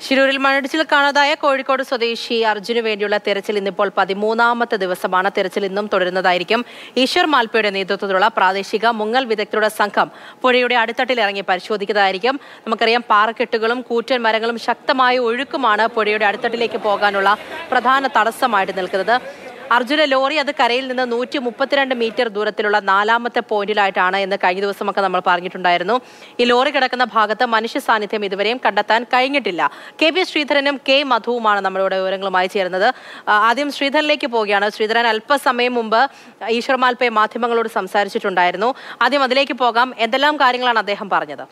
ശിരൂരിൽ മണ്ണിടിച്ചിൽ കാണാതായ കോഴിക്കോട് സ്വദേശി അർജുന് വേണ്ടിയുള്ള തെരച്ചിൽ ഇന്നിപ്പോൾ പതിമൂന്നാമത്തെ ദിവസമാണ് തെരച്ചിൽ ഇന്നും തുടരുന്നതായിരിക്കും ഈശ്വർ മാൽപ്പയുടെ നേതൃത്വത്തിലുള്ള പ്രാദേശിക മുങ്ങൽ വിദഗ്ധരുടെ സംഘം പുഴയുടെ അടിത്തട്ടിൽ ഇറങ്ങി പരിശോധിക്കുന്നതായിരിക്കും നമുക്കറിയാം പാറക്കെട്ടുകളും കൂറ്റൻ മരങ്ങളും ശക്തമായ ഒഴുക്കുമാണ് പുഴയുടെ അടിത്തട്ടിലേക്ക് പോകാനുള്ള പ്രധാന തടസ്സമായിട്ട് നിൽക്കുന്നത് അർജുന ലോറി അത് കരയിൽ നിന്ന് നൂറ്റി മുപ്പത്തിരണ്ട് മീറ്റർ ദൂരത്തിലുള്ള നാലാമത്തെ പോയിന്റിലായിട്ടാണ് എന്ന് കഴിഞ്ഞ ദിവസമൊക്കെ നമ്മൾ പറഞ്ഞിട്ടുണ്ടായിരുന്നു ഈ ലോറി കിടക്കുന്ന ഭാഗത്ത് മനുഷ്യ സാന്നിധ്യം ഇതുവരെയും കണ്ടെത്താൻ കഴിഞ്ഞിട്ടില്ല കെ പി ശ്രീധരനും കെ മധുവുമാണ് നമ്മളുടെ വിവരങ്ങളുമായി ചേരുന്നത് ആ, ആദ്യം ശ്രീധരനിലേക്ക് പോവുകയാണ് ശ്രീധരൻ അല്പസമയം മുമ്പ് ഈശ്വർ മാൽപ്പെ മാധ്യമങ്ങളോട് സംസാരിച്ചിട്ടുണ്ടായിരുന്നു ആദ്യം അതിലേക്ക് പോകാം എന്തെല്ലാം കാര്യങ്ങളാണ് അദ്ദേഹം പറഞ്ഞത്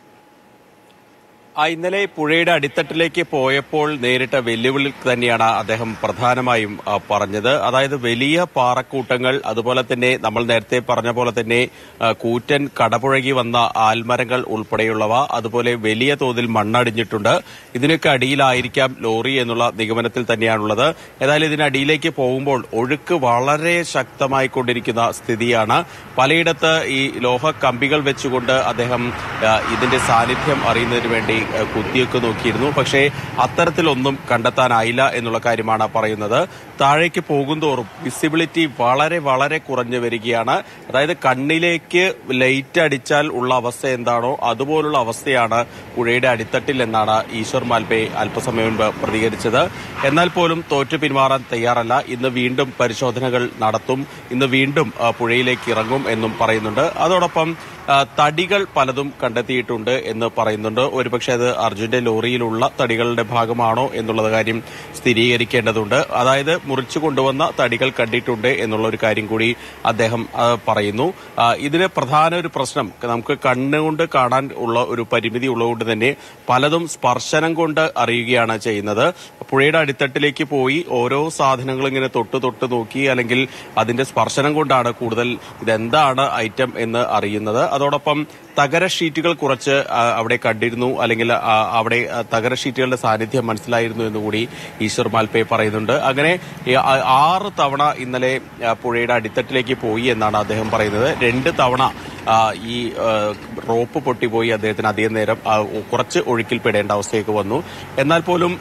ആ ഇന്നലെ പുഴയുടെ അടിത്തട്ടിലേക്ക് പോയപ്പോൾ നേരിട്ട വെല്ലുവിളി തന്നെയാണ് അദ്ദേഹം പ്രധാനമായും ആ, പറഞ്ഞത് അതായത് വലിയ പാറക്കൂട്ടങ്ങൾ അതുപോലെ തന്നെ നമ്മൾ നേരത്തെ പറഞ്ഞ പോലെ തന്നെ ആ, കൂറ്റൻ കടപുഴകി വന്ന ആൽമരങ്ങൾ ഉൾപ്പെടെയുള്ളവ അതുപോലെ വലിയ തോതിൽ മണ്ണടിഞ്ഞിട്ടുണ്ട് ഇതിനൊക്കെ അടിയിലായിരിക്കാം ലോറി എന്നുള്ള നിഗമനത്തിൽ തന്നെയാണുള്ളത് ഏതായാലും ഇതിനടിയിലേക്ക് പോകുമ്പോൾ ഒഴുക്ക് വളരെ ശക്തമായിക്കൊണ്ടിരിക്കുന്ന സ്ഥിതിയാണ് പലയിടത്ത് ഈ ലോഹ കമ്പികൾ വെച്ചുകൊണ്ട് അദ്ദേഹം ആ, ഇതിന്റെ സാന്നിധ്യം അറിയുന്നതിന് വേണ്ടി ആ, കുത്തിയൊക്കെ നോക്കിയിരുന്നു പക്ഷേ അത്തരത്തിലൊന്നും കണ്ടെത്താനായില്ല എന്നുള്ള കാര്യമാണ് പറയുന്നത് താഴേക്ക് പോകുന്തോറും വിസിബിലിറ്റി വളരെ വളരെ കുറഞ്ഞു വരികയാണ് അതായത് കണ്ണിലേക്ക് ലൈറ്റ് അടിച്ചാൽ ഉള്ള അവസ്ഥ എന്താണോ അതുപോലുള്ള അവസ്ഥയാണ് പുഴയുടെ അടിത്തട്ടിൽ എന്നാണ് ഈശ്വർ മാൽപേ അല്പസമയം മുൻപ് പ്രതികരിച്ചത് എന്നാൽ പോലും തോറ്റു പിന്മാറാൻ തയ്യാറല്ല ഇന്ന് വീണ്ടും പരിശോധനകൾ നടത്തും ഇന്ന് വീണ്ടും ആ, പുഴയിലേക്ക് ഇറങ്ങും എന്നും പറയുന്നുണ്ട് അതോടൊപ്പം ആ, തടികൾ പലതും കണ്ടെത്തിയിട്ടുണ്ട് എന്ന് പറയുന്നുണ്ട് ഒരുപക്ഷെ അത് അർജുന്റെ ലോറിയിലുള്ള തടികളുടെ ഭാഗമാണോ എന്നുള്ള കാര്യം സ്ഥിരീകരിക്കേണ്ടതുണ്ട് അതായത് മുറിച്ചു കൊണ്ടുവന്ന തടികൾ കണ്ടിട്ടുണ്ട് എന്നുള്ള ഒരു കാര്യം കൂടി അദ്ദേഹം ആ, പറയുന്നു ആ, ഇതിന് പ്രധാന ഒരു പ്രശ്നം നമുക്ക് കണ്ണുകൊണ്ട് കാണാൻ ഉള്ള ഒരു പരിമിതി ഉള്ളതുകൊണ്ട് തന്നെ പലതും സ്പർശനം കൊണ്ട് അറിയുകയാണ് ചെയ്യുന്നത് പുഴയുടെ അടിത്തട്ടിലേക്ക് പോയി ഓരോ സാധനങ്ങളും ഇങ്ങനെ തൊട്ട് തൊട്ട് നോക്കി അല്ലെങ്കിൽ അതിന്റെ സ്പർശനം കൊണ്ടാണ് കൂടുതൽ ഇതെന്താണ് ഐറ്റം എന്ന് അറിയുന്നത് അതോടൊപ്പം തകര ഷീറ്റുകൾ കുറച്ച് ആ, അവിടെ കണ്ടിരുന്നു അല്ലെങ്കിൽ ആ, അവിടെ ആ, തകര ഷീറ്റുകളുടെ സാന്നിധ്യം മനസ്സിലായിരുന്നു എന്നുകൂടി ഈശ്വർ മാൽപേ പറയുന്നുണ്ട് അങ്ങനെ ഈ ആ- ആറ് തവണ ഇന്നലെ ആ, പുഴയുടെ അടിത്തട്ടിലേക്ക് പോയി എന്നാണ് അദ്ദേഹം പറയുന്നത് രണ്ട് തവണ ആ, ഈ ആ, റോപ്പ് പൊട്ടിപ്പോയി അദ്ദേഹത്തിന് അധികം നേരം ആ, കുറച്ച് ഒഴുക്കിൽ പെടേണ്ട അവസ്ഥയൊക്കെ വന്നു എന്നാൽ പോലും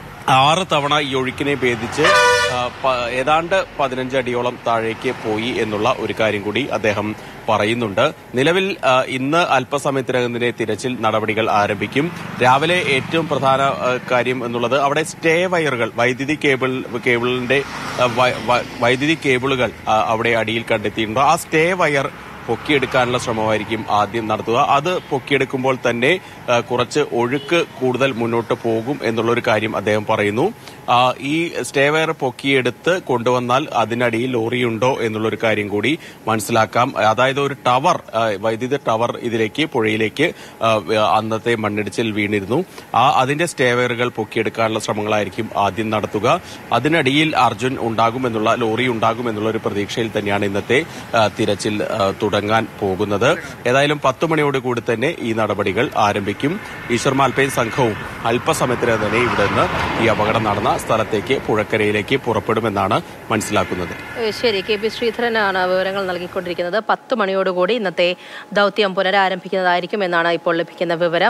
ആറ് തവണ ഈ ഒഴുക്കിനെ ഭേദിച്ച് ആ, പ- ഏതാണ്ട് പതിനഞ്ച് അടിയോളം താഴേക്ക് പോയി എന്നുള്ള ഒരു കാര്യം കൂടി അദ്ദേഹം പറയുന്നുണ്ട് നിലവിൽ ആ, ഇന്ന് അല്പസമയത്തിനകം തന്നെ തിരച്ചിൽ നടപടികൾ ആരംഭിക്കും രാവിലെ ഏറ്റവും പ്രധാന ആ, കാര്യം എന്നുള്ളത് അവിടെ സ്റ്റേ വയറുകൾ വൈദ്യുതി കേബിൾ കേബിളിന്റെ ആ, വ- വ- വൈദ്യുതി കേബിളുകൾ ആ, അവിടെ അടിയിൽ കണ്ടെത്തിയിട്ടുണ്ട് ആ സ്റ്റേ വയർ പൊക്കിയെടുക്കാനുള്ള ശ്രമമായിരിക്കും ആദ്യം നടത്തുക അത് പൊക്കിയെടുക്കുമ്പോൾ തന്നെ ആ, കുറച്ച് ഒഴുക്ക് കൂടുതൽ മുന്നോട്ട് പോകും എന്നുള്ള ഒരു കാര്യം അദ്ദേഹം പറയുന്നു ആ, ഈ സ്റ്റേ വയർ പൊക്കിയെടുത്ത് കൊണ്ടുവന്നാൽ അതിനടിയിൽ ലോറിയുണ്ടോ എന്നുള്ളൊരു കാര്യം കൂടി മനസ്സിലാക്കാം അതായത് ഒരു ടവർ ആ, വൈദ്യുത ടവർ ഇതിലേക്ക് പുഴയിലേക്ക് ആ, അന്നത്തെ മണ്ണിടിച്ചിൽ വീണിരുന്നു ആ അതിന്റെ സ്റ്റേ വയറുകൾ പൊക്കിയെടുക്കാനുള്ള ശ്രമങ്ങളായിരിക്കും ആദ്യം നടത്തുക അതിനടിയിൽ അർജുൻ ഉണ്ടാകുമെന്നുള്ള ലോറി ഉണ്ടാകുമെന്നുള്ള ഒരു പ്രതീക്ഷയിൽ തന്നെയാണ് ഇന്നത്തെ ആ, തിരച്ചിൽ ആ, തുടങ്ങാൻ പോകുന്നത് ഏതായാലും പത്ത് മണിയോട് കൂടി തന്നെ ഈ നടപടികൾ ആരംഭിക്കും ഈശ്വർ മാൽപ്പയും സംഘവും അല്പസമയത്തിനകം തന്നെ ഇവിടെ നിന്ന് ഈ അപകടം നടന്ന സ്ഥലത്തേക്ക് പുഴക്കരയിലേക്ക് പുറപ്പെടുമെന്നാണ് മനസ്സിലാക്കുന്നത് ഏ, ശരി കെ പി ശ്രീധരനാണ് വിവരങ്ങൾ നൽകിക്കൊണ്ടിരിക്കുന്നത് പത്ത് മണിയോടുകൂടി ഇന്നത്തെ ദൗത്യം പുനരാരംഭിക്കുന്നതായിരിക്കും എന്നാണ് ഇപ്പോൾ ലഭിക്കുന്ന വിവരം